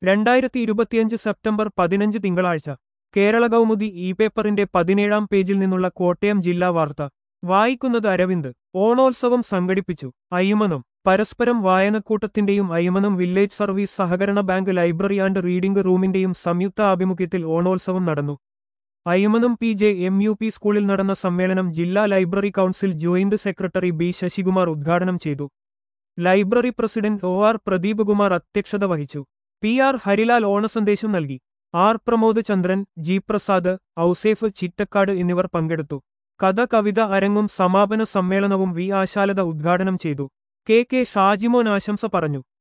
രണ്ടായിരത്തി ഇരുപത്തിയഞ്ച് സെപ്റ്റംബർ പതിനഞ്ച് തിങ്കളാഴ്ച കേരള കൗമുദി ഇ പേപ്പറിന്റെ പതിനേഴാം പേജിൽ നിന്നുള്ള കോട്ടയം ജില്ലാ വാർത്ത വായിക്കുന്നത് അരവിന്ദ് ഓണോത്സവം സംഘടിപ്പിച്ചു അയ്യമനം പരസ്പരം വായനക്കൂട്ടത്തിന്റെയും അയ്യമനം വില്ലേജ് സർവീസ് സഹകരണ ബാങ്ക് ലൈബ്രറി ആൻഡ് റീഡിംഗ് റൂമിന്റെയും സംയുക്ത ആഭിമുഖ്യത്തിൽ ഓണോത്സവം നടന്നു Ayyamanam P J M U P സ്കൂളിൽ നടന്ന സമ്മേളനം ജില്ലാ library council joint secretary B Sasikumar ഉദ്ഘാടനം ചെയ്തു library president O R Pradeepkumar അധ്യക്ഷത വഹിച്ചു പി ആർ ഹരിലാൽ ഓണസന്ദേശം നൽകി ആർ പ്രമോദ് ചന്ദ്രൻ ജി പ്രസാദ് ഔസേഫ് ചിറ്റക്കാട് എന്നിവർ പങ്കെടുത്തു കഥ കവിത അരങ്ങും സമാപന സമ്മേളനവും വി ആശാലത ഉദ്ഘാടനം ചെയ്തു കെ കെ ഷാജിമോൻ ആശംസ പറഞ്ഞു